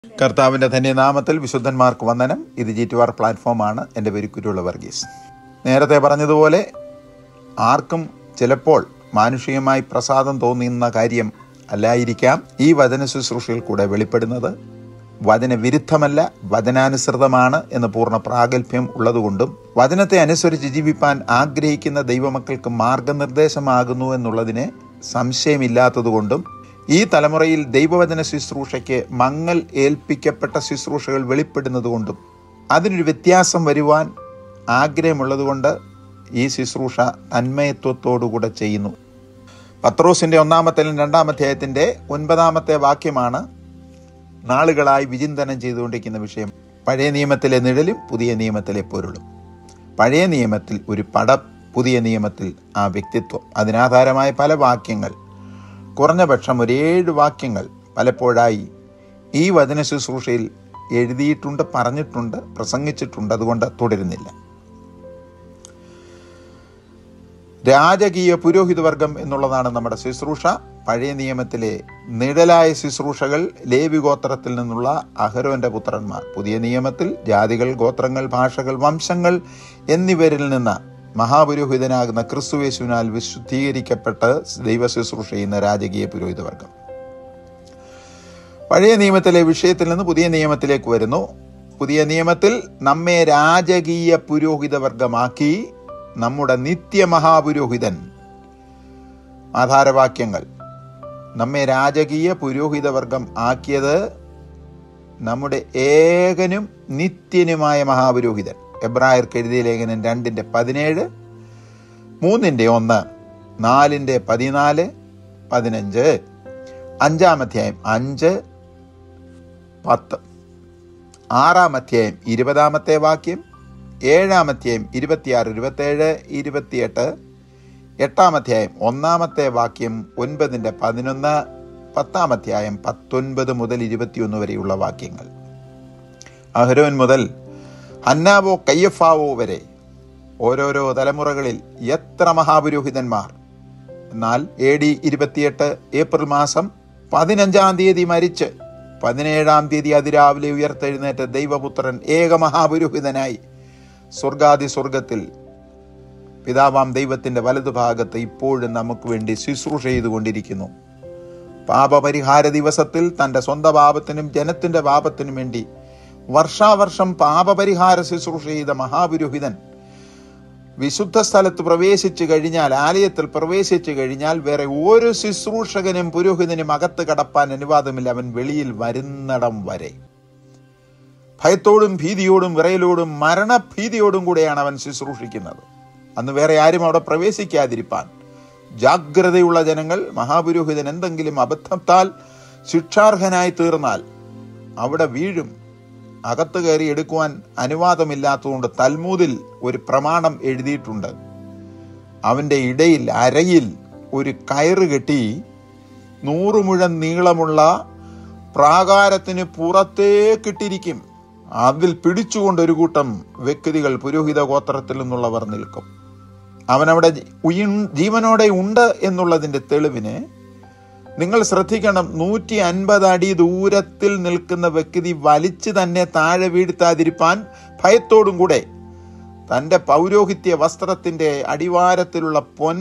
കർത്താവിൻ്റെ ധന്യനാമത്തിൽ വിശുദ്ധന്മാർക്ക് വന്ദനം ഇത് ജി ടു ആർ പ്ലാറ്റ്ഫോമാണ് എൻ്റെ പേര് കുരുള്ള വർഗീസ് നേരത്തെ പറഞ്ഞതുപോലെ ആർക്കും ചിലപ്പോൾ മാനുഷികമായി പ്രസാദം തോന്നുന്ന കാര്യം അല്ലായിരിക്കാം ഈ വചന ശുശ്രൂഷയിൽ കൂടെ വെളിപ്പെടുന്നത് വചനവിരുദ്ധമല്ല വചനാനുസൃതമാണ് എന്ന് പൂർണ്ണ പ്രാഗൽഭ്യം ഉള്ളതുകൊണ്ടും വചനത്തെ അനുസരിച്ച് ജീവിപ്പാൻ ആഗ്രഹിക്കുന്ന ദൈവമക്കൾക്ക് മാർഗനിർദ്ദേശമാകുന്നു എന്നുള്ളതിന് സംശയമില്ലാത്തതുകൊണ്ടും ഈ തലമുറയിൽ ദൈവവചന ശുശ്രൂഷയ്ക്ക് മങ്ങൽ ഏൽപ്പിക്കപ്പെട്ട ശുശ്രൂഷകൾ വെളിപ്പെടുന്നതുകൊണ്ടും അതിനൊരു വ്യത്യാസം വരുവാൻ ആഗ്രഹമുള്ളതുകൊണ്ട് ഈ ശുശ്രൂഷ തന്മയത്വത്തോടുകൂടെ ചെയ്യുന്നു പത്രോസിന്റെ ഒന്നാമത്തെ രണ്ടാമത്തെ അധ്യായത്തിന്റെ ഒൻപതാമത്തെ വാക്യമാണ് നാളുകളായി വിചിന്തനം ചെയ്തുകൊണ്ടിരിക്കുന്ന വിഷയം പഴയ നിയമത്തിലെ നിഴലും പുതിയ നിയമത്തിലെ പൊരുളും പഴയ നിയമത്തിൽ ഒരു പട പുതിയ നിയമത്തിൽ ആ വ്യക്തിത്വം അതിനാധാരമായ പല വാക്യങ്ങൾ കുറഞ്ഞ പക്ഷം ഒരു ഏഴ് വാക്യങ്ങൾ പലപ്പോഴായി ഈ വചന ശുശ്രൂഷയിൽ എഴുതിയിട്ടുണ്ട് പറഞ്ഞിട്ടുണ്ട് പ്രസംഗിച്ചിട്ടുണ്ട് അതുകൊണ്ട് തുടരുന്നില്ല രാജകീയ പുരോഹിതവർഗം എന്നുള്ളതാണ് നമ്മുടെ ശുശ്രൂഷ പഴയ നിയമത്തിലെ നിഴലായ ശുശ്രൂഷകൾ ലേവി ഗോത്രത്തിൽ നിന്നുള്ള അഹരോന്റെ പുത്രന്മാർ പുതിയ നിയമത്തിൽ ജാതികൾ ഗോത്രങ്ങൾ ഭാഷകൾ വംശങ്ങൾ എന്നിവരിൽ നിന്ന് മഹാപുരോഹിതനാകുന്ന ക്രിസ്തുവേശുവിനാൽ വിശുദ്ധീകരിക്കപ്പെട്ട് ദൈവ ശുശ്രൂഷ ചെയ്യുന്ന രാജകീയ പുരോഹിതവർഗം പഴയ നിയമത്തിലെ വിഷയത്തിൽ നിന്ന് പുതിയ നിയമത്തിലേക്ക് വരുന്നു പുതിയ നിയമത്തിൽ നമ്മെ രാജകീയ പുരോഹിതവർഗമാക്കി നമ്മുടെ നിത്യമഹാപുരോഹിതൻ ആധാരവാക്യങ്ങൾ നമ്മെ രാജകീയ പുരോഹിതവർഗം ആക്കിയത് നമ്മുടെ ഏകനും നിത്യനുമായ മഹാപുരോഹിതൻ എബ്രായർക്ക് എഴുതിയ ലേഖനം രണ്ടിൻ്റെ പതിനേഴ് മൂന്നിൻ്റെ ഒന്ന് നാലിൻ്റെ പതിനാല് പതിനഞ്ച് അഞ്ചാം അധ്യായം അഞ്ച് പത്ത് ആറാം അധ്യായം ഇരുപതാമത്തെ വാക്യം ഏഴാം അധ്യായം ഇരുപത്തിയാറ് ഇരുപത്തേഴ് ഇരുപത്തിയെട്ട് എട്ടാം അധ്യായം ഒന്നാമത്തെ വാക്യം ഒൻപതിൻ്റെ പതിനൊന്ന് പത്താം അധ്യായം പത്തൊൻപത് മുതൽ ഇരുപത്തിയൊന്ന് വരെയുള്ള വാക്യങ്ങൾ അഹരോൻ മുതൽ ഹന്നാവോ കയ്യഫാവോ വരെ ഓരോരോ തലമുറകളിൽ എത്ര മഹാപുരോഹിതന്മാർ എന്നാൽ എ ഡി ഇരുപത്തിയെട്ട് ഏപ്രിൽ മാസം പതിനഞ്ചാം തീയതി മരിച്ച് പതിനേഴാം തീയതി അതിരാവിലെ ഉയർത്തെഴുന്നേറ്റ ദൈവപുത്രൻ ഏക മഹാപുരോഹിതനായി സ്വർഗാദി സ്വർഗത്തിൽ പിതാവാം ദൈവത്തിൻ്റെ വലതുഭാഗത്ത് ഇപ്പോഴും നമുക്ക് വേണ്ടി ശുശ്രൂഷ ചെയ്തുകൊണ്ടിരിക്കുന്നു പാപപരിഹാര ദിവസത്തിൽ തൻ്റെ സ്വന്തം പാപത്തിനും ജനത്തിൻ്റെ പാപത്തിനും വേണ്ടി വർഷാവർഷം പാപപരിഹാര ശുശ്രൂഷ ചെയ്ത മഹാപുരോഹിതൻ വിശുദ്ധ സ്ഥലത്ത് പ്രവേശിച്ചു കഴിഞ്ഞാൽ ആലയത്തിൽ പ്രവേശിച്ചു കഴിഞ്ഞാൽ വേറെ ഒരു ശുശ്രൂഷകനും പുരോഹിതനും അകത്ത് കടപ്പാൻ അനുവാദമില്ല അവൻ വെളിയിൽ വരുന്നിടം വരെ ഭയത്തോടും ഭീതിയോടും വിറയലോടും മരണഭീതിയോടും കൂടെയാണ് അവൻ ശുശ്രൂഷിക്കുന്നത് അന്ന് വേറെ ആരും അവിടെ പ്രവേശിക്കാതിരിപ്പാൻ ജാഗ്രതയുള്ള ജനങ്ങൾ മഹാപുരോഹിതൻ എന്തെങ്കിലും അബദ്ധത്താൽ ശിക്ഷാർഹനായി തീർന്നാൽ അവിടെ വീഴും അകത്ത് കയറി എടുക്കുവാൻ അനുവാദമില്ലാത്തതുകൊണ്ട് തൽമൂതിൽ ഒരു പ്രമാണം എഴുതിയിട്ടുണ്ട് അവൻ്റെ ഇടയിൽ അരയിൽ ഒരു കയറ് കെട്ടി നൂറ് മുഴം നീളമുള്ള പ്രാകാരത്തിന് പുറത്തേക്കിട്ടിരിക്കും അതിൽ പിടിച്ചുകൊണ്ട് ഒരു കൂട്ടം വ്യക്തികൾ പുരോഹിത ഗോത്രത്തിൽ നിന്നുള്ളവർ നിൽക്കും അവനവിടെ ജീവനോടെ ഉണ്ട് എന്നുള്ളതിൻ്റെ തെളിവിന് നിങ്ങൾ ശ്രദ്ധിക്കണം നൂറ്റി അൻപത് അടി ദൂരത്തിൽ നിൽക്കുന്ന വ്യക്തി വലിച്ചു തന്നെ താഴെ വീഴ്ത്താതിരിപ്പാൻ ഭയത്തോടും കൂടെ തൻ്റെ പൗരോഹിത്യ വസ്ത്രത്തിൻ്റെ അടിവാരത്തിലുള്ള പൊൻ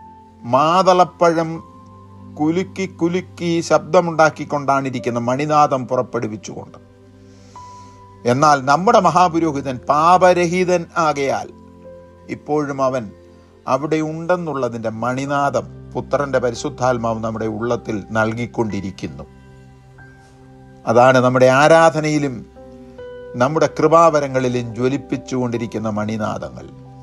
മാതളപ്പഴം കുലുക്കി കുലുക്കി ശബ്ദമുണ്ടാക്കിക്കൊണ്ടാണ് ഇരിക്കുന്ന മണിനാഥം പുറപ്പെടുവിച്ചുകൊണ്ട് എന്നാൽ നമ്മുടെ മഹാപുരോഹിതൻ പാപരഹിതൻ ആകയാൽ ഇപ്പോഴും അവൻ അവിടെ ഉണ്ടെന്നുള്ളതിൻ്റെ മണിനാഥം പുത്രന്റെ പരിശുദ്ധാത്മാവ് നമ്മുടെ ഉള്ളത്തിൽ നൽകിക്കൊണ്ടിരിക്കുന്നു അതാണ് നമ്മുടെ ആരാധനയിലും നമ്മുടെ കൃപാവരങ്ങളിലും ജ്വലിപ്പിച്ചുകൊണ്ടിരിക്കുന്ന മണിനാഥങ്ങൾ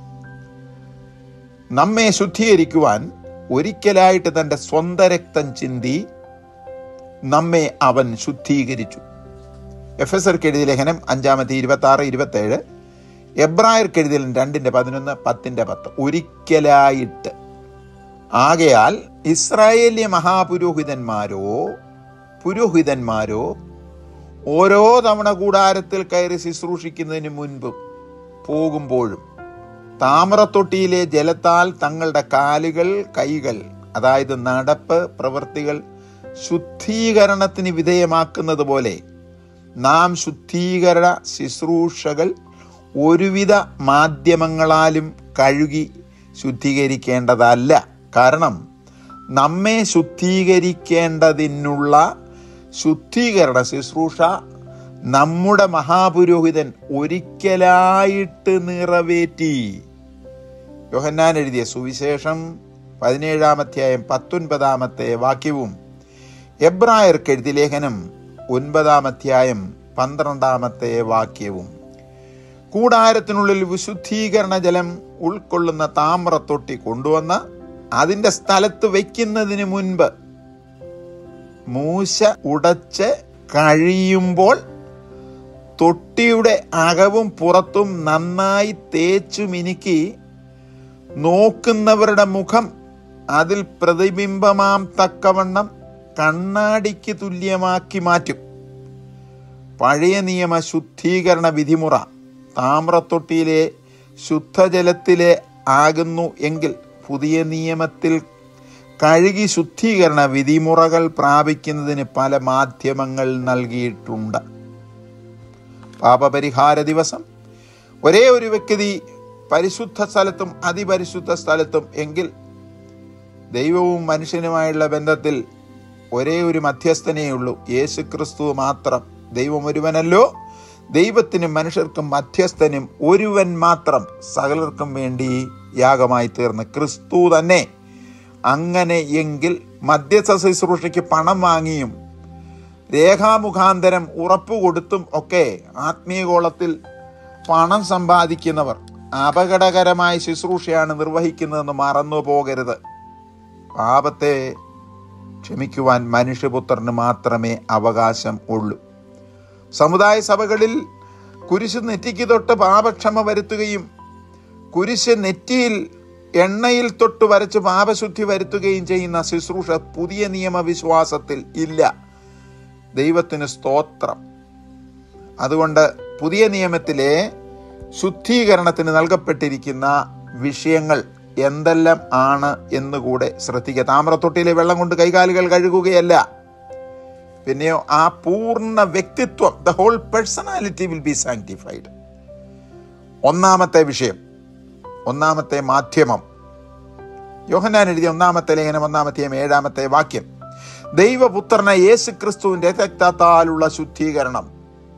നമ്മെ ശുദ്ധീകരിക്കുവാൻ ഒരിക്കലായിട്ട് തൻ്റെ സ്വന്തം രക്തം ചിന്തി നമ്മെ അവൻ ശുദ്ധീകരിച്ചു എഫ് എസ് എർക്ക് എഴുതിയ ലേഖനം അഞ്ചാമത്തെ ഇരുപത്തി ആറ് ഇരുപത്തേഴ് എബ്രായർക്ക് എഴുതിയ രണ്ടിൻ്റെ പതിനൊന്ന് പത്തിൻ്റെ പത്ത് ഒരിക്കലായിട്ട് ആകയാൽ ഇസ്രായേല്യ മഹാപുരോഹിതന്മാരോ പുരോഹിതന്മാരോ ഓരോ തവണ കൂടാരത്തിൽ കയറി ശുശ്രൂഷിക്കുന്നതിന് മുൻപും പോകുമ്പോഴും താമരത്തൊട്ടിയിലെ ജലത്താൽ തങ്ങളുടെ കാലുകൾ കൈകൾ അതായത് നടപ്പ് പ്രവൃത്തികൾ ശുദ്ധീകരണത്തിന് വിധേയമാക്കുന്നത് പോലെ നാം ശുദ്ധീകരണ ശുശ്രൂഷകൾ ഒരുവിധ മാധ്യമങ്ങളാലും കഴുകി ശുദ്ധീകരിക്കേണ്ടതല്ല കാരണം നമ്മെ ശുദ്ധീകരിക്കേണ്ടതിനുള്ള ശുദ്ധീകരണ ശുശ്രൂഷ നമ്മുടെ മഹാപുരോഹിതൻ ഒരിക്കലായിട്ട് നിറവേറ്റി യോഹന്നാൻ എഴുതിയ സുവിശേഷം പതിനേഴാമധ്യായം പത്തൊൻപതാമത്തെ വാക്യവും എബ്രായർക്ക് എഴുതിയ ലേഖനം ഒൻപതാമധ്യായം പന്ത്രണ്ടാമത്തെ വാക്യവും കൂടാരത്തിനുള്ളിൽ വിശുദ്ധീകരണ ജലം ഉൾക്കൊള്ളുന്ന താമ്രത്തൊട്ടി കൊണ്ടുവന്ന് അതിൻ്റെ സ്ഥലത്ത് വയ്ക്കുന്നതിന് മുൻപ് മൂശ ഉടച്ച് കഴിയുമ്പോൾ തൊട്ടിയുടെ അകവും പുറത്തും നന്നായി തേച്ചു മിനുക്കി നോക്കുന്നവരുടെ മുഖം അതിൽ പ്രതിബിംബമാം തക്കവണ്ണം കണ്ണാടിക്ക് തുല്യമാക്കി മാറ്റും പഴയ നിയമ ശുദ്ധീകരണ വിധിമുറ താമ്രത്തൊട്ടിയിലെ ശുദ്ധജലത്തിലെ ആകുന്നു എങ്കിൽ പുതിയ നിയമത്തിൽ കഴുകി ശുദ്ധീകരണ വിധിമുറകൾ പ്രാപിക്കുന്നതിന് പല മാധ്യമങ്ങൾ നൽകിയിട്ടുണ്ട് പാപപരിഹാര ദിവസം ഒരേ ഒരു വ്യക്തി പരിശുദ്ധ സ്ഥലത്തും അതിപരിശുദ്ധ സ്ഥലത്തും എങ്കിൽ ദൈവവും മനുഷ്യനുമായുള്ള ബന്ധത്തിൽ ഒരേ ഒരു മധ്യസ്ഥനേ ഉള്ളൂ യേശു ക്രിസ്തു മാത്രം ദൈവം ഒരുവനല്ലോ ദൈവത്തിനും മനുഷ്യർക്കും മധ്യസ്ഥനും ഒരുവൻ മാത്രം സകലർക്കും വേണ്ടി യാഗമായി തീർന്ന ക്രിസ്തു തന്നെ അങ്ങനെ എങ്കിൽ മധ്യസ്ഥ ശുശ്രൂഷയ്ക്ക് പണം വാങ്ങിയും രേഖാമുഖാന്തരം ഉറപ്പ് കൊടുത്തും ഒക്കെ ആത്മീയഗോളത്തിൽ പണം സമ്പാദിക്കുന്നവർ അപകടകരമായ ശുശ്രൂഷയാണ് നിർവഹിക്കുന്നതെന്ന് മറന്നു പോകരുത് പാപത്തെ ക്ഷമിക്കുവാൻ മനുഷ്യപുത്രന് മാത്രമേ അവകാശം ഉള്ളൂ സമുദായ സഭകളിൽ കുരിശ് നെറ്റിക്ക് തൊട്ട് പാപക്ഷമ വരുത്തുകയും കുരിശ് നെറ്റിയിൽ എണ്ണയിൽ തൊട്ട് വരച്ച് പാപശുദ്ധി വരുത്തുകയും ചെയ്യുന്ന ശുശ്രൂഷ പുതിയ നിയമവിശ്വാസത്തിൽ ഇല്ല ദൈവത്തിന് സ്തോത്രം അതുകൊണ്ട് പുതിയ നിയമത്തിലെ ശുദ്ധീകരണത്തിന് നൽകപ്പെട്ടിരിക്കുന്ന വിഷയങ്ങൾ എന്തെല്ലാം ആണ് എന്നുകൂടെ ശ്രദ്ധിക്കുക താമ്രത്തൊട്ടിയിലെ വെള്ളം കൊണ്ട് കൈകാലുകൾ കഴുകുകയല്ല പിന്നെയോ ആ പൂർണ്ണ വ്യക്തിത്വം the whole personality will be sanctified ഒന്നാമത്തെ വിഷയം ഒന്നാമത്തെ മാധ്യമം യോഹന്നാൻ എഴുതിയ ഒന്നാമത്തെ ലേഖനം ഒന്നാമത്തെയും ഏഴാമത്തെ വാക്യം ദൈവപുത്രന യേശു ക്രിസ്തുവിന്റെ രക്തത്താലുള്ള ശുദ്ധീകരണം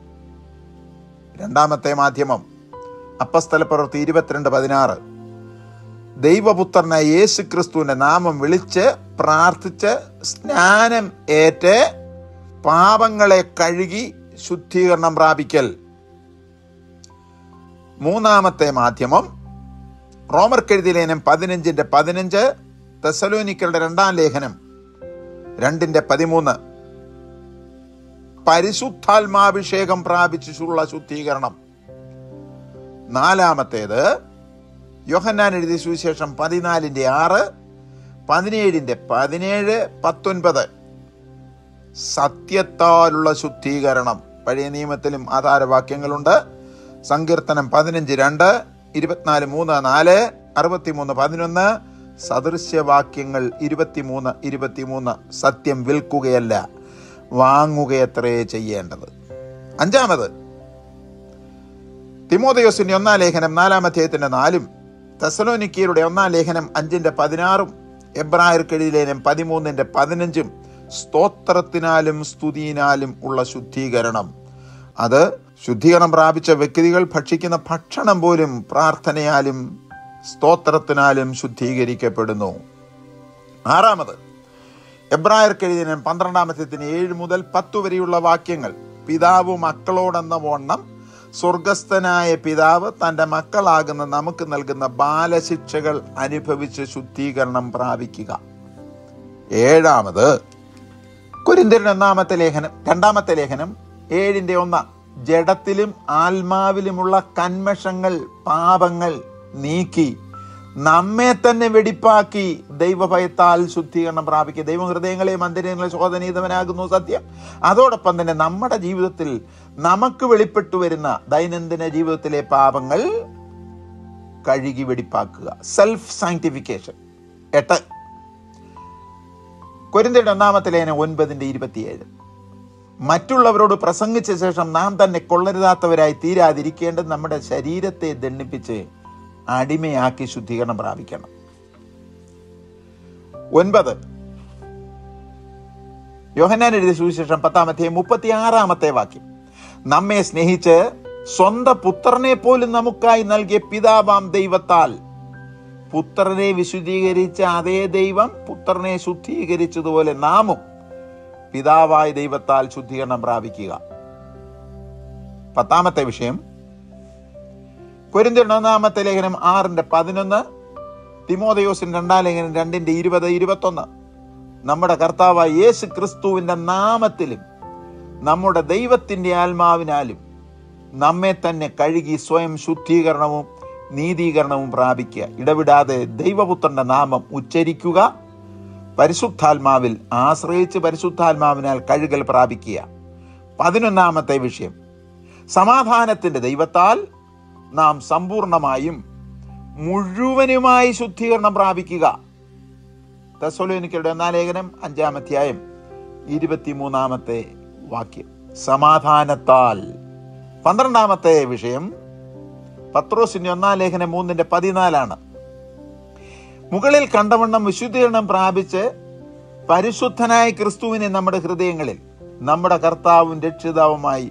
രണ്ടാമത്തെ മാധ്യമം അപ്പസ്തല പ്രവൃത്തി ഇരുപത്തിരണ്ട് പതിനാറ് ദൈവപുത്രന യേശു ക്രിസ്തുവിന്റെ നാമം വിളിച്ച് പ്രാർത്ഥിച്ച് സ്നാനം ഏറ്റ് പാപങ്ങളെ കഴുകി ശുദ്ധീകരണം പ്രാപിക്കൽ മൂന്നാമത്തെ മാധ്യമം റോമർക്കെഴുതിയ ലേഖനം പതിനഞ്ചിന്റെ പതിനഞ്ച് തെസലോനിക്കളുടെ രണ്ടാം ലേഖനം രണ്ടിന്റെ പതിമൂന്ന് പരിശുദ്ധാത്മാഭിഷേകം പ്രാപിച്ചുള്ള ശുദ്ധീകരണം നാലാമത്തേത് യോഹന്നാൻ എഴുതിയ സുവിശേഷം പതിനാലിന്റെ ആറ് പതിനേഴിന്റെ പതിനേഴ് പത്തൊൻപത് സത്യത്താലുള്ള ശുദ്ധീകരണം പഴയ നിയമത്തിലും ആധാരവാക്യങ്ങളുണ്ട് സങ്കീർത്തനം പതിനഞ്ച് രണ്ട് ഇരുപത്തിനാല് മൂന്ന് നാല് അറുപത്തിമൂന്ന് പതിനൊന്ന് സദൃശ്യവാക്യങ്ങൾ ഇരുപത്തിമൂന്ന് ഇരുപത്തിമൂന്ന് സത്യം വിൽക്കുകയല്ല വാങ്ങുകയത്രേ ചെയ്യേണ്ടത് അഞ്ചാമത് തിമോദയോസിന്റെ ഒന്നാം ലേഖനം നാലാം അധ്യായത്തിന്റെ നാലും തെസലോനിക്കയുടെ ഒന്നാം ലേഖനം അഞ്ചിന്റെ പതിനാറും എബ്രായർക്കെഴുതി ലേഖനം പതിമൂന്നിന്റെ പതിനഞ്ചും സ്തോത്രത്തിനാലും സ്തുതിയിനാലും ഉള്ള ശുദ്ധീകരണം അത് ശുദ്ധീകരണം പ്രാപിച്ച വ്യക്തികൾ ഭക്ഷിക്കുന്ന ഭക്ഷണം പോലും പ്രാർത്ഥനയാലും സ്തോത്രത്തിനാലും ശുദ്ധീകരിക്കപ്പെടുന്നു ആറാമത് എബ്രായർക്കെഴുതിയ പന്ത്രണ്ടാമത്തെ ഏഴ് മുതൽ പത്ത് വരെയുള്ള വാക്യങ്ങൾ പിതാവ് മക്കളോടെന്ന വണ്ണം സ്വർഗസ്ഥനായ പിതാവ് തൻ്റെ മക്കളാകുന്ന നമുക്ക് നൽകുന്ന ബാലശിക്ഷകൾ അനുഭവിച്ച് ശുദ്ധീകരണം പ്രാപിക്കുക ഏഴാമത് കുരിന്തിരൻ ഒന്നാമത്തെ ലേഖനം രണ്ടാമത്തെ ലേഖനം ഏഴിന്റെ ഒന്നാം ജഡത്തിലും ആത്മാവിലുമുള്ള കന്മഷങ്ങൾ പാപങ്ങൾ നീക്കി നമ്മെ തന്നെ വെടിപ്പാക്കി ദൈവഭയത്താൽ ശുദ്ധീകരണം പ്രാപിക്കുക ദൈവം ഹൃദയങ്ങളെ മന്ദിരങ്ങളെ ശോധനീതവനാകുന്നു സത്യം അതോടൊപ്പം തന്നെ നമ്മുടെ ജീവിതത്തിൽ നമുക്ക് വെളിപ്പെട്ടു വരുന്ന ദൈനംദിന ജീവിതത്തിലെ പാപങ്ങൾ കഴുകി വെടിപ്പാക്കുക സെൽഫ് സാങ്ക്ടിഫിക്കേഷൻ എട്ട് കൊരിന്തയുടെ ഒന്നാമത്തെ ലേഖനം ഒൻപതിൻ്റെ ഇരുപത്തിയേഴ് മറ്റുള്ളവരോട് പ്രസംഗിച്ച ശേഷം നാം തന്നെ കൊള്ളരുതാത്തവരായി തീരാതിരിക്കേണ്ടത് നമ്മുടെ ശരീരത്തെ ദണ്ണിപ്പിച്ച് അടിമയാക്കി ശുദ്ധീകരണം പ്രാപിക്കണം ഒൻപത് യോഹന്നാൻ എഴുതിയ സുവിശേഷം പത്താമത്തെ മുപ്പത്തി ആറാമത്തെ വാക്യം നമ്മെ സ്നേഹിച്ച് സ്വന്തം പുത്രനെ പോലും നമുക്കായി നൽകിയ പിതാവാം ദൈവത്താൽ പുത്രനെ വിശുദ്ധീകരിച്ച അതേ ദൈവം പുത്രനെ ശുദ്ധീകരിച്ചതുപോലെ നാമും പിതാവായ ദൈവത്താൽ ശുദ്ധീകരണം പ്രാപിക്കുക പത്താമത്തെ വിഷയം കൊരിന്ത്യൻ ഒന്നാമത്തെ ലേഖനം ആറിന്റെ പതിനൊന്ന് തിമോദയോസിൻ രണ്ടാം ലേഖനം രണ്ടിന്റെ ഇരുപത് ഇരുപത്തൊന്ന് നമ്മുടെ കർത്താവായ യേശു ക്രിസ്തുവിന്റെ നാമത്തിലും നമ്മുടെ ദൈവത്തിന്റെ ആത്മാവിനാലും നമ്മെ തന്നെ കഴുകി സ്വയം ശുദ്ധീകരണവും നീതീകരണവും പ്രാപിക്കുക ഇടവിടാതെ ദൈവപുത്രന്റെ നാമം ഉച്ചരിക്കുക പരിശുദ്ധാത്മാവിൽ ആശ്രയിച്ച് പരിശുദ്ധാത്മാവിനാൽ കഴുകൽ പ്രാപിക്കുക പതിനൊന്നാമത്തെ വിഷയം സമാധാനത്തിന്റെ ദൈവത്താൽ നാം സമ്പൂർണമായും മുഴുവനുമായി ശുദ്ധീകരണം പ്രാപിക്കുക തെസ്സലോനിക്കരുടെ ഒന്നാം ലേഖനം അഞ്ചാം അധ്യായം ഇരുപത്തിമൂന്നാമത്തെ വാക്യം സമാധാനത്താൽ പന്ത്രണ്ടാമത്തെ വിഷയം പത്രോസിന്റെ ഒന്നാം ലേഖനം മൂന്നിന്റെ പതിനാലാണ് മുകളിൽ കണ്ടവണ്ണം വിശുദ്ധീകരണം പ്രാപിച്ച് പരിശുദ്ധനായ ക്രിസ്തുവിനെ നമ്മുടെ ഹൃദയങ്ങളിൽ നമ്മുടെ കർത്താവും രക്ഷിതാവുമായി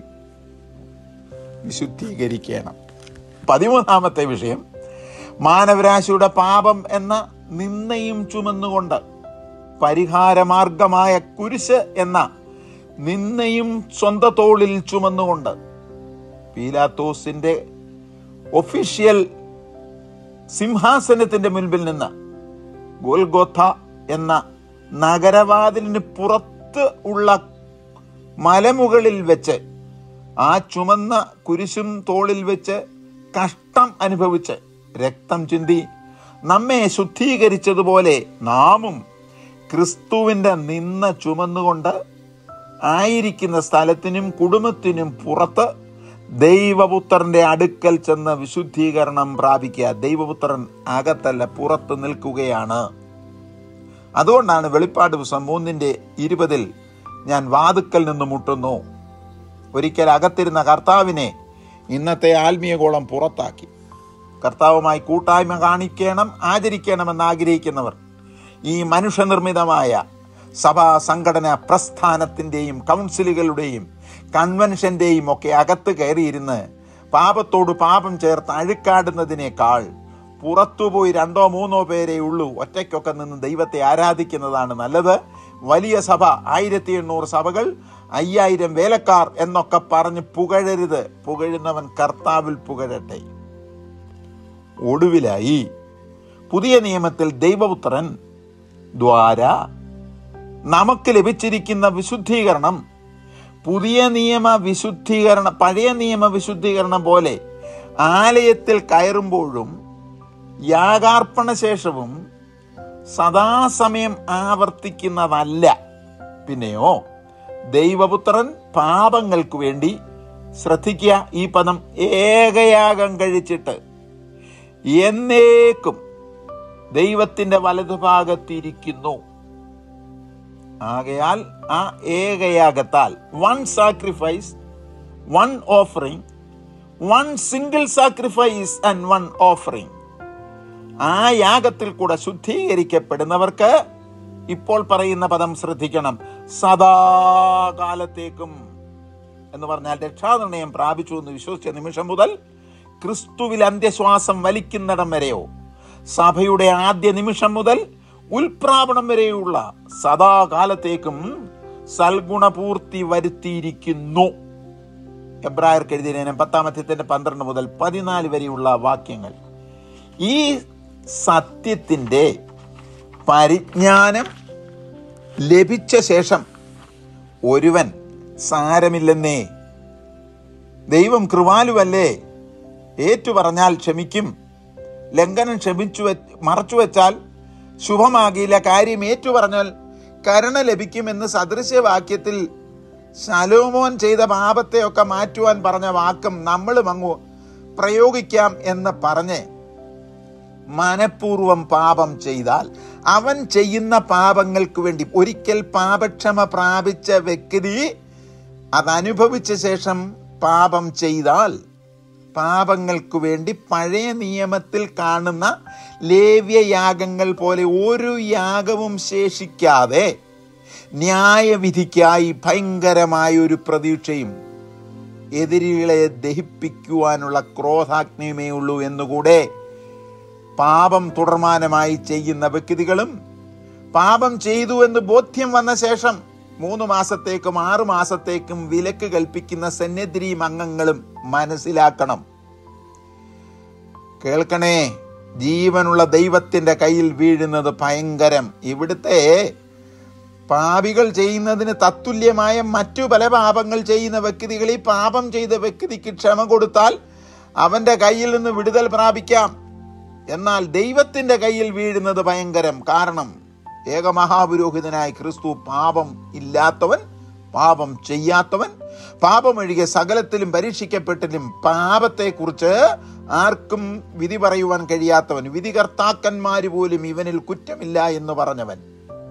വിശുദ്ധീകരിക്കണം പതിമൂന്നാമത്തെ വിഷയം മാനവരാശിയുടെ പാപം എന്ന നിന്നയും ചുമന്നുകൊണ്ട് പരിഹാരമാർഗമായ കുരിശ് എന്ന നിന്നയും സ്വന്തം തോളിൽ ചുമന്നുകൊണ്ട് പീലാത്തോസിന്റെ ഒഫീഷ്യൽ സിംഹാസനത്തിന്റെ മുൻപിൽ നിന്ന് ഗോൽഗോഥ എന്ന നഗരവാതിലിന് പുറത്ത് ഉള്ള മലമുകളിൽ വെച്ച് ആ ചുമന്ന കുരിശും തോളിൽ വെച്ച് കഷ്ടം അനുഭവിച്ച് രക്തം ചിന്തി നമ്മെ ശുദ്ധീകരിച്ചതുപോലെ നാമും ക്രിസ്തുവിന്റെ നിന്ന ചുമന്നുകൊണ്ട് ആയിരിക്കുന്ന സ്ഥലത്തിനും കുടുംബത്തിനും പുറത്ത് ദൈവപുത്രന്റെ അടുക്കൽ ചെന്ന് വിശുദ്ധീകരണം പ്രാപിക്കുക ദൈവപുത്രൻ അകത്തല്ല പുറത്ത് നിൽക്കുകയാണ് അതുകൊണ്ടാണ് വെളിപ്പാട് ദിവസം മൂന്നിന്റെ ഇരുപതിൽ ഞാൻ വാതുക്കൽ നിന്ന് മുട്ടുന്നു ഒരിക്കൽ അകത്തിരുന്ന കർത്താവിനെ ഇന്നത്തെ ആത്മീയഗോളം പുറത്താക്കി കർത്താവുമായി കൂട്ടായ്മ കാണിക്കണം ആചരിക്കണമെന്ന് ആഗ്രഹിക്കുന്നവർ ഈ മനുഷ്യനിർമ്മിതമായ സഭാ സംഘടന പ്രസ്ഥാനത്തിൻ്റെയും കൗൺസിലുകളുടെയും കൺവെൻഷൻ്റെയും ഒക്കെ അകത്ത് കയറിയിരുന്ന് പാപത്തോട് പാപം ചേർത്ത് അഴുക്കാടുന്നതിനേക്കാൾ പുറത്തുപോയി രണ്ടോ മൂന്നോ പേരേ ഉള്ളൂ ഒറ്റയ്ക്കൊക്കെ നിന്ന് ദൈവത്തെ ആരാധിക്കുന്നതാണ് നല്ലത് വലിയ സഭ ആയിരത്തി എണ്ണൂറ് സഭകൾ അയ്യായിരം വേലക്കാർ എന്നൊക്കെ പറഞ്ഞ് പുകഴരുത് പുകഴുന്നവൻ കർത്താവിൽ പുകഴട്ടെ ഒടുവിലായി പുതിയ നിയമത്തിൽ ദൈവപുത്രൻ ദ്വാര നമുക്ക് ലഭിച്ചിരിക്കുന്ന വിശുദ്ധീകരണം പുതിയ നിയമ വിശുദ്ധീകരണം പഴയ നിയമ വിശുദ്ധീകരണം പോലെ ആലയത്തിൽ കയറുമ്പോഴും യാഗാർപ്പണ ശേഷവും സദാസമയം ആവർത്തിക്കുന്നതല്ല പിന്നെയോ ദൈവപുത്രൻ പാപങ്ങൾക്ക് വേണ്ടി ശ്രദ്ധിക്കുക ഈ പദം ഏകയാഗം കഴിച്ചിട്ട് എന്നേക്കും ദൈവത്തിന്റെ വലതുഭാഗത്തിരിക്കുന്നു ആകയാൽ ആ ഏകയാഗത്താൽ one sacrifice one offering one single sacrifice and one offering ആ യാഗത്തിൽ കൂടെ ശുദ്ധീകരിക്കപ്പെടുന്നവർക്ക് ഇപ്പോൾ പറയുന്ന പദം ശ്രദ്ധിക്കണം സദാകാലത്തേക്കും എന്ന് പറഞ്ഞാൽ രക്ഷാനിർണയം പ്രാപിച്ചു എന്ന് വിശ്വസിച്ച നിമിഷം മുതൽ ക്രിസ്തുവിൽ അന്ത്യശ്വാസം വലിക്കുന്നിടം വരെയോ സഭയുടെ ആദ്യ നിമിഷം മുതൽ ഉൽപ്രാപണം വരെയുള്ള സദാകാലത്തേക്കും സൽഗുണപൂർത്തി വരുത്തിയിരിക്കുന്നു എബ്രായർക്ക് എഴുതിയ ലേഖനം പത്താമത്യത്തിന്റെ പന്ത്രണ്ട് മുതൽ പതിനാല് വരെയുള്ള വാക്യങ്ങൾ ഈ സത്യത്തിൻ്റെ പരിജ്ഞാനം ലഭിച്ച ശേഷം ഒരുവൻ സാരമില്ലെന്നേ ദൈവം കൃപാലുവല്ലേ ഏറ്റു പറഞ്ഞാൽ ക്ഷമിക്കും ലംഘനം ക്ഷമിച്ചു വെ മറച്ചു വെച്ചാൽ ശുഭമാകിയില്ല കാര്യം ഏറ്റു പറഞ്ഞാൽ കരുണ ലഭിക്കുമെന്ന് സദൃശ്യവാക്യത്തിൽ ശലോമോൻ ചെയ്ത പാപത്തെയൊക്കെ മാറ്റുവാൻ പറഞ്ഞ വാക്കും നമ്മളും അങ്ങ് പ്രയോഗിക്കാം എന്ന് പറഞ്ഞ് മനഃപൂർവം പാപം ചെയ്താൽ അവൻ ചെയ്യുന്ന പാപങ്ങൾക്ക് വേണ്ടി ഒരിക്കൽ പാപക്ഷമ പ്രാപിച്ച വ്യക്തി അതനുഭവിച്ച ശേഷം പാപം ചെയ്താൽ പാപങ്ങൾക്ക് വേണ്ടി പഴയ നിയമത്തിൽ കാണുന്ന ലേവ്യയാഗങ്ങൾ പോലെ ഒരു യാഗവും ശേഷിക്കാതെ ന്യായവിധിക്കായി ഭയങ്കരമായ ഒരു പ്രതീക്ഷയും എതിരികളെ ദഹിപ്പിക്കുവാനുള്ള ക്രോധാഗ്നിയുമേ ഉള്ളൂ എന്നുകൂടെ പാപം തുടർമാനമായി ചെയ്യുന്ന വ്യക്തികളും പാപം ചെയ്തു എന്ന് ബോധ്യം വന്ന ശേഷം മൂന്ന് മാസത്തേക്കും ആറു മാസത്തേക്കും വിലക്ക് കൽപ്പിക്കുന്ന സന്നിധിയും അംഗങ്ങളും മനസ്സിലാക്കണം കേൾക്കണേ ജീവനുള്ള ദൈവത്തിന്റെ കയ്യിൽ വീഴുന്നത് ഭയങ്കരം ഇവിടുത്തെ പാപികൾ ചെയ്യുന്നതിന് തത്തുല്യമായ മറ്റു പല പാപങ്ങൾ ചെയ്യുന്ന വ്യക്തികൾ ഈ പാപം ചെയ്ത വ്യക്തിക്ക് ക്ഷമ കൊടുത്താൽ അവന്റെ കയ്യിൽ നിന്ന് വിടുതൽ പ്രാപിക്കാം എന്നാൽ ദൈവത്തിന്റെ കയ്യിൽ വീഴുന്നത് ഭയങ്കരം കാരണം ഏകമഹാപുരോഹിതനായ ക്രിസ്തു പാപം ഇല്ലാത്തവൻ പാപം ചെയ്യാത്തവൻ പാപമൊഴികെ സകലത്തിലും പരീക്ഷിക്കപ്പെട്ടിലും പാപത്തെക്കുറിച്ച് ആർക്കും വിധി പറയുവാൻ കഴിയാത്തവൻ വിധികർത്താക്കന്മാര് പോലും ഇവനിൽ കുറ്റമില്ല എന്ന് പറഞ്ഞവൻ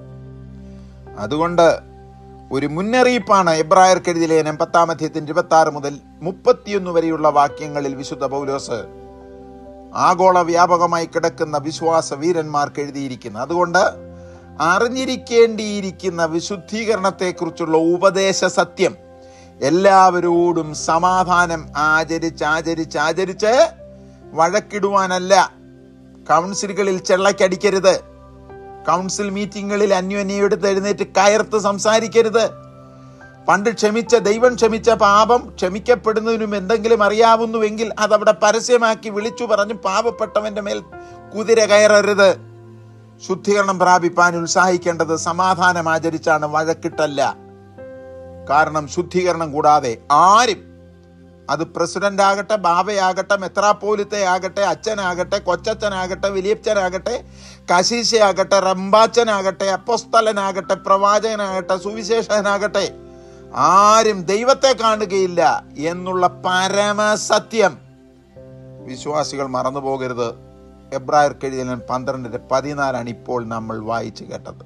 അതുകൊണ്ട് ഒരു മുന്നറിയിപ്പാണ് എബ്രായർക്ക് എഴുതിയ ലേനം പത്താം അധ്യയത്തിന് ഇരുപത്തി ആറ് മുതൽ മുപ്പത്തിയൊന്ന് വരെയുള്ള വാക്യങ്ങളിൽ വിശുദ്ധ പൗലോസ് ആഗോള വ്യാപകമായി കിടക്കുന്ന വിശ്വാസ വീരന്മാർക്ക് എഴുതിയിരിക്കുന്നത് അതുകൊണ്ട് അറിഞ്ഞിരിക്കേണ്ടിയിരിക്കുന്ന വിശുദ്ധീകരണത്തെക്കുറിച്ചുള്ള ഉപദേശ സത്യം എല്ലാവരോടും സമാധാനം ആചരിച്ച് ആചരിച്ച് ആചരിച്ച് വഴക്കിടുവാനല്ല കൗൺസിലുകളിൽ ചെള്ളക്കടിക്കരുത് കൗൺസിൽ മീറ്റിങ്ങുകളിൽ അന്യോന്യം എടുത്ത് എഴുന്നേറ്റ് കയർത്ത് സംസാരിക്കരുത് പണ്ട് ക്ഷമിച്ച ദൈവം ക്ഷമിച്ച പാപം ക്ഷമിക്കപ്പെടുന്നതിനും എന്തെങ്കിലും അറിയാവുന്നുവെങ്കിൽ അതവിടെ പരസ്യമാക്കി വിളിച്ചു പറഞ്ഞ് പാപപ്പെട്ടവന്റെ മേൽ കുതിര കയറരുത് ശുദ്ധീകരണം പ്രാപിപ്പാൻ ഉത്സാഹിക്കേണ്ടത് സമാധാനം ആചരിച്ചാണ് വഴക്കിട്ടല്ല കാരണം ശുദ്ധീകരണം കൂടാതെ ആരും അത് പ്രസിഡന്റ് ആകട്ടെ ബാബയാകട്ടെ മെത്രാപ്പോലിത്തെ ആകട്ടെ അച്ഛനാകട്ടെ കൊച്ചച്ഛനാകട്ടെ വലിയച്ഛനാകട്ടെ കശീശയാകട്ടെ റമ്പാച്ചനാകട്ടെ അപ്പോസ്തലനാകട്ടെ പ്രവാചകനാകട്ടെ സുവിശേഷനാകട്ടെ ആരും ദൈവത്തെ കാണുകയില്ല എന്നുള്ള പരമസത്യം വിശ്വാസികൾ മറന്നു പോകരുത് എബ്രായർക്ക് എഴുതിയ പന്ത്രണ്ടിന്റെ പതിനാലാണ് ഇപ്പോൾ നമ്മൾ വായിച്ചു കേട്ടത്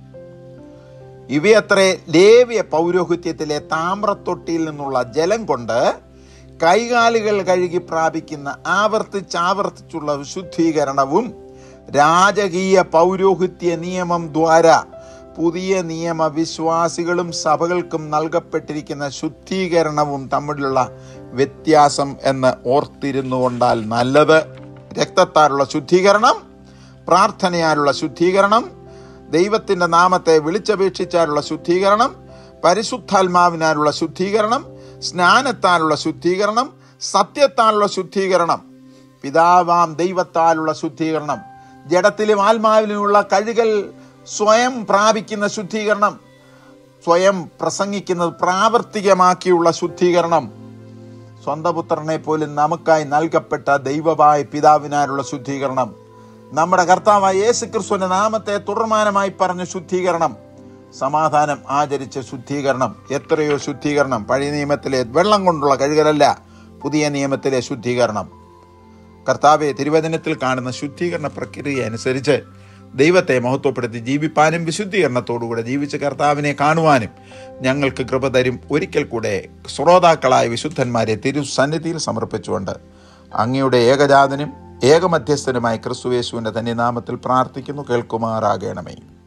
ഇവയത്രേ ലേവ്യ പൗരോഹിത്യത്തിലെ താമ്രത്തൊട്ടിയിൽ നിന്നുള്ള ജലം കൊണ്ട് കൈകാലുകൾ കഴുകി പ്രാപിക്കുന്ന ആവർത്തിച്ചാവർത്തിച്ചുള്ള വിശുദ്ധീകരണവും രാജകീയ പൗരോഹിത്യ നിയമം ദ്വാര പുതിയ നിയമ വിശ്വാസികളും സഭകൾക്കും നൽകപ്പെട്ടിരിക്കുന്ന ശുദ്ധീകരണവും തമ്മിലുള്ള വ്യത്യാസം എന്ന് ഓർത്തിരുന്നു കൊണ്ടാൽ നല്ലത് രക്തത്താലുള്ള ശുദ്ധീകരണം പ്രാർത്ഥനയാലുള്ള ശുദ്ധീകരണം ദൈവത്തിന്റെ നാമത്തെ വിളിച്ചപേക്ഷിച്ചാലുള്ള ശുദ്ധീകരണം പരിശുദ്ധാത്മാവിനാലുള്ള ശുദ്ധീകരണം സ്നാനത്താലുള്ള ശുദ്ധീകരണം സത്യത്താലുള്ള ശുദ്ധീകരണം പിതാവാം ദൈവത്താലുള്ള ശുദ്ധീകരണം ജഡത്തിലും ആത്മാവിലുമുള്ള കഴുകൽ സ്വയം പ്രാപിക്കുന്ന ശുദ്ധീകരണം സ്വയം പ്രസംഗിക്കുന്നത് പ്രാവർത്തികമാക്കിയുള്ള ശുദ്ധീകരണം സ്വന്തം പുത്രനെ പോലും നമുക്കായി നൽകപ്പെട്ട ദൈവമായ പിതാവിനാലുള്ള ശുദ്ധീകരണം നമ്മുടെ കർത്താവായ യേശു ക്രിസ്തുവിന്റെ നാമത്തെ തുടർമാനമായി പറഞ്ഞ ശുദ്ധീകരണം സമാധാനം ആചരിച്ച ശുദ്ധീകരണം എത്രയോ ശുദ്ധീകരണം പഴയ നിയമത്തിലെ വെള്ളം കൊണ്ടുള്ള കഴുകലല്ല പുതിയ നിയമത്തിലെ ശുദ്ധീകരണം കർത്താവെ തിരുവചനത്തിൽ കാണുന്ന ശുദ്ധീകരണ പ്രക്രിയ അനുസരിച്ച് ദൈവത്തെ മഹത്വപ്പെടുത്തി ജീവിപ്പാനും വിശുദ്ധീകരണത്തോടുകൂടെ ജീവിച്ച കർത്താവിനെ കാണുവാനും ഞങ്ങൾക്ക് കൃപ തരും ഒരിക്കൽ കൂടെ ശ്രോതാക്കളായ വിശുദ്ധന്മാരെ തിരുസന്നിധിയിൽ സമർപ്പിച്ചുകൊണ്ട് അങ്ങയുടെ ഏകജാതനും ഏകമധ്യസ്ഥനുമായ ക്രിസ്തുവേശുവിൻ്റെ തന്നെ നാമത്തിൽ പ്രാർത്ഥിക്കുന്നു കേൾക്കുമാറാകണമേ